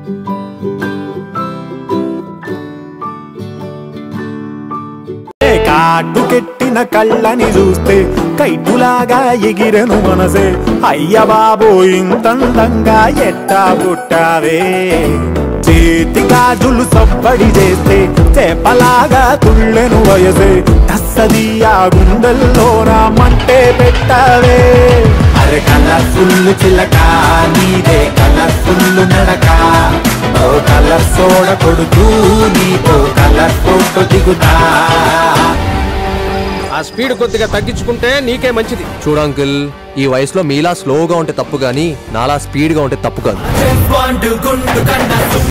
కాటుకెట్టిన కళ్ళని చూస్తే కైటులాగా ఎగిరెను మనసే అయ్య బాబో ఇంతందంగా ఎట్టా పుట్టావే చేతి గాజులు సవ్వడి చేస్తే చేపలాగా తుళ్ళెను వయసే తస్సదియా గుండెల్లో రామంటే పెట్టావే అరే కలర్ఫుల్ చిలక నీదే కలర్ఫుల్ నడక ఓ కలర్ సోడ కొడుతూ నీతో కలర్ ఫోటో దిగుతా ఆ స్పీడ్ కొద్దిగా తగ్గించుకుంటే నీకే మంచిది చూడు అంకుల్ ఈ వయసులో మీలా స్లోగా ఉంటే తప్పు గానీ నాలా స్పీడ్ గా ఉంటే తప్పు కాదు